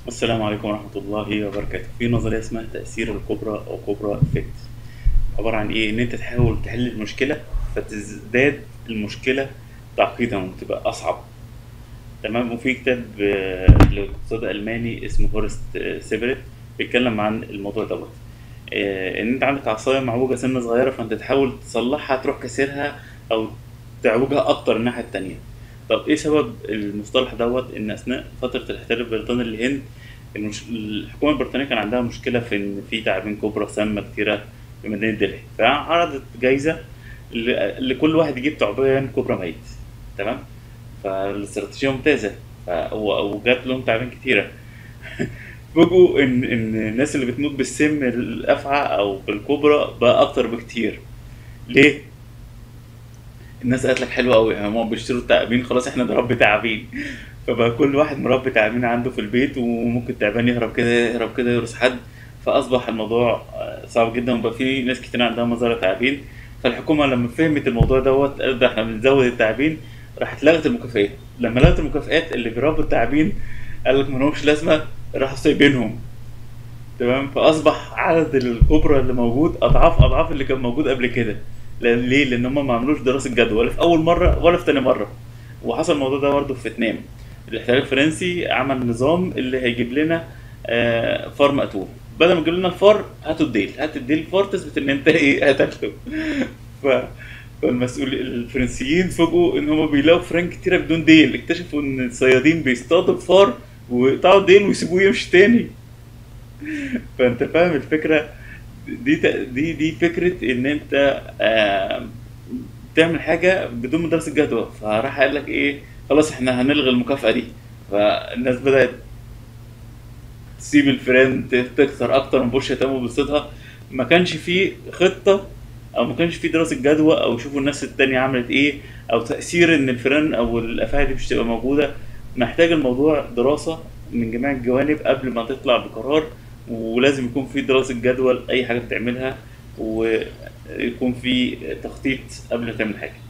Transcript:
السلام عليكم ورحمة الله وبركاته في نظرية اسمها تأثير الكبرى أو كبرى إفكت عبارة عن إيه؟ إن أنت تحاول تحل المشكلة فتزداد المشكلة تعقيدا وتبقى أصعب تمام وفي كتاب آه، لاقتصاد ألماني اسمه هورست آه، سيبرت بيتكلم عن الموضوع دوت آه، إن أنت عندك عصاية معوجة سنة صغيرة فأنت تحاول تصلحها تروح كسرها أو تعوجها أكتر الناحية التانية طب ايه سبب المصطلح دوت ان اثناء فتره الاحتلال البريطاني للهند المش... الحكومه البريطانيه كان عندها مشكله في ان في تعابين كبرى سامه كتيره في مدينه دلهي فعرضت جايزه ل... لكل واحد يجيب تعبان كبرى ميت تمام فالاستراتيجيه ممتازه فهو وجات لهم تعابين كتيره فوجئوا ان ان الناس اللي بتموت بالسم الافعى او بالكبرى بقى اكتر بكتير ليه الناس قالت لك حلو قوي هم بيشتروا التعابين خلاص احنا نربي تعابين فبقى كل واحد مربي تعابين عنده في البيت وممكن تعبان يهرب كده يهرب كده يرقص حد فاصبح الموضوع آه، صعب جدا وبقى في ناس كتير عندها مزارع تعابين فالحكومه لما فهمت الموضوع دوت قالت ده احنا بنزود التعابين راحت لغت المكافئات لما لغت المكافئات اللي بيربوا التعابين قال لك ما لهمش لازمه راحوا سايبينهم تمام فاصبح عدد الكبرى اللي موجود اضعاف اضعاف اللي كان موجود قبل كده لأن ليه؟ لان هم ما عملوش دراسه جدوى ولا في اول مره ولا في تاني مره وحصل الموضوع ده برضه في فيتنام الاحتلال الفرنسي عمل نظام اللي هيجيب لنا آه، فار مقتول بدل ما يجيب لنا الفار هاتوا الديل هات الديل الفار تثبت ان انت ايه قتلته ف فالمسؤول الفرنسيين فوجئوا ان هم بيلاقوا فران كتيره بدون ديل اكتشفوا ان الصيادين بيصطادوا الفار ويقطعوا الديل ويسيبوه يمشي تاني فانت فاهم الفكره دي دي دي فكره ان انت آه، تعمل حاجه بدون دراسه جدوى فراح قال لك ايه خلاص احنا هنلغي المكافاه دي فالناس بدات تسيب الفيران ت- تكتر اكتر من بوش يهتموا بصيدها ما كانش فيه خطه او ما كانش فيه دراسه جدوى او يشوفوا الناس التانية عملت ايه او تاثير ان الفيران او الافاعي دي مش تبقى موجوده محتاج الموضوع دراسه من جميع الجوانب قبل ما تطلع بقرار ولازم يكون في دراسه جدوى لاي حاجه بتعملها ويكون في تخطيط قبل ما تعمل حاجه